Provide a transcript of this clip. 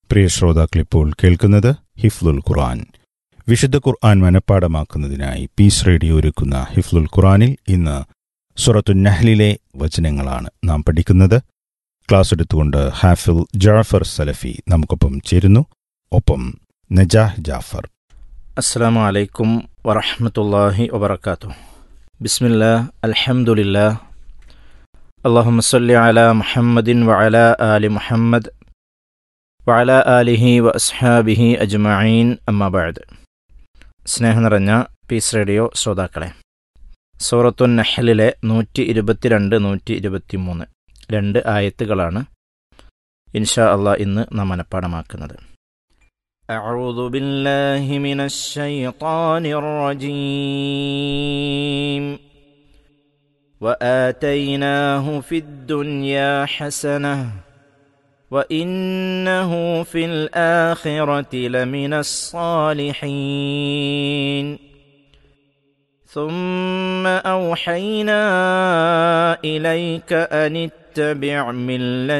പ്രിയ ശ്രോതാക്കളിപ്പോൾ കേൾക്കുന്നത് ഹിഫ്ലുൽ ഖുർആൻ വിശുദ്ധ ഖുർആൻ മനഃപ്പാടമാക്കുന്നതിനായി piece radio ഒരുക്കുന്ന ഹിഫ്ലുൽ ഖുർആനിൽ ഇന്ന് സുറത്തു നഹ്ലിലെ വചനങ്ങളാണ് നാം പഠിക്കുന്നത് ക്ലാസ് എടുത്തുകൊണ്ട് ഹാഫിൽ ജാഫർ സലഫി നമുക്കൊപ്പം ചേരുന്നു ഒപ്പം നജാഹ് ജാഫർ അസ്സാം വലൈക്കും വറഹമത്തല്ലാഹി വബർക്കാത്തു ബിസ്മില്ലാ അൽഹംദുലില്ലാ അള്ളാഹുമ്മ സല്ലി അല മുഹമ്മദിൻ വഅല ആലി മുഹമ്മദ് വഅല ആലിഹി വ അസ്ഹാബിഹി അജ്മഈൻ അമ്മബാദ് സ്നേഹം നിറഞ്ഞ പീസ് റേഡിയോ ശ്രോതാക്കളെ സൂറത്തു നഹലിലെ നൂറ്റി ഇരുപത്തിരണ്ട് നൂറ്റി ഇരുപത്തിമൂന്ന് രണ്ട് ആയത്തുകളാണ് ഇൻഷാ അള്ളാഹ് ഇന്ന് നാം മനഃപ്പാടമാക്കുന്നത് أعوذ بالله من الشيطان الرجيم وآتيناه في الدنيا حسنة وإنه في الآخرة لمن الصالحين ثم أوحينا إليك أن اتبع ملة